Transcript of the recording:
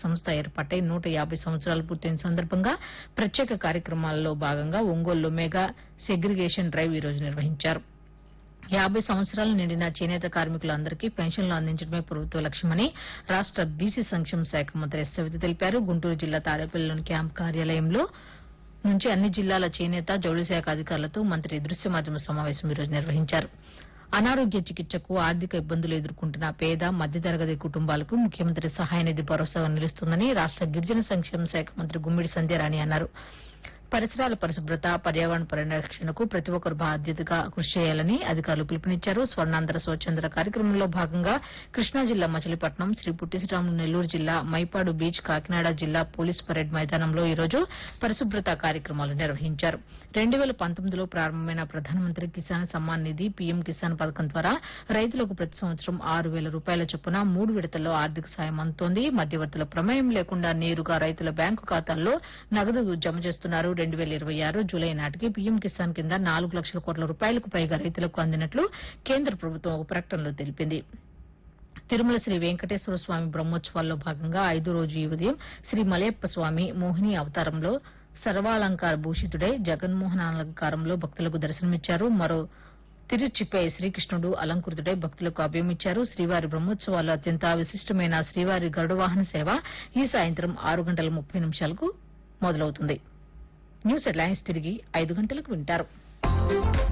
సంస్థ ఏర్పాటై నూట యాభై సంవత్సరాలు పూర్తయిన సందర్భంగా ప్రత్యేక కార్యక్రమాల్లో భాగంగా ఒంగోలులో మెగా సెగ్రిగేషన్ డ్రైవ్ ఈ రోజు నిర్వహించారు యాభై సంవత్సరాలు నిండిన చేనేత కార్మికులందరికీ పెన్షన్లు అందించడమే ప్రభుత్వ లక్ష్యమని రాష్ట బీసీ సంక్షేమ శాఖ మంత్రి ఎస్ సవిత తెలిపారు గుంటూరు జిల్లా తాడేపల్లిలోని క్యాంప్ కార్యాలయంలో నుంచి అన్ని జిల్లాల చేనేత జౌళి శాఖ అధికారులతో మంత్రి దృశ్య మాధ్యమ సమావేశం ఈరోజు నిర్వహించారు అనారోగ్య చికిత్సకు ఆర్థిక ఇబ్బందులు ఎదుర్కొంటున్న పేద మధ్యతరగతి కుటుంబాలకు ముఖ్యమంత్రి సహాయ నిధి భరోసాగా నిలుస్తుందని రాష్ట గిరిజన సంక్షేమ శాఖ మంత్రి గుమ్మిడి సంధ్యారాణి అన్నారు పరిసరాల పరిశుభ్రత పర్యావరణ పరిరక్షణకు ప్రతి ఒక్కరు బాధ్యతగా కృషి చేయాలని అధికారులు పిలుపునిచ్చారు స్వర్ణాంధ్ర స్వచ్ఛంద్ర కార్యక్రమంలో భాగంగా కృష్ణా జిల్లా మచిలీపట్నం శ్రీ పుట్టి శ్రీరాములు నెల్లూరు జిల్లా మైపాడు బీచ్ కాకినాడ జిల్లా పోలీస్ పరేడ్ మైదానంలో ఈ రోజు పరిశుభ్రత కార్యక్రమాలు నిర్వహించారు రెండు వేల పంతొమ్మిదిలో ప్రారంభమైన ప్రధానమంత్రి కిసాన్ సమ్మాన్ నిధి పీఎం కిసాన్ పథకం ద్వారా రైతులకు ప్రతి సంవత్సరం ఆరు వేల రూపాయల చొప్పున మూడు విడతల్లో ఆర్థిక సాయం అందుతోంది మధ్యవర్తుల ప్రమేయం లేకుండా నేరుగా రైతుల బ్యాంకు ఖాతాల్లో నగదు జమ చేస్తున్నారు రెండు వేల ఇరవై ఆరు జూలై నాటికి పీఎం కిసాన్ కింద నాలుగు లక్షల కోట్ల రూపాయలకు పైగా రైతులకు అందినట్లు కేంద్ర ప్రభుత్వం ఒక ప్రకటనలో తెలిపింది తిరుమల శ్రీ వెంకటేశ్వర స్వామి బ్రహ్మోత్సవాల్లో భాగంగా ఐదో రోజు ఈ ఉదయం శ్రీ మలయప్ప స్వామి మోహిని అవతారంలో సర్వాలంకార భూషితుడై జగన్మోహన అలంకారంలో భక్తులకు దర్శనమిచ్చారు మరో తిరుచిపై శ్రీకృష్ణుడు అలంకృతుడై భక్తులకు అభయమిచ్చారు శ్రీవారి బ్రహ్మోత్సవాల్లో అత్యంత విశిష్టమైన శ్రీవారి గరుడ వాహన సేవ ఈ సాయంత్రం ఆరు గంటల ముప్పై నిమిషాలకు మొదలవుతుంది న్యూస్ హెడ్లైన్స్ తిరిగి ఐదు గంటలకు వింటారు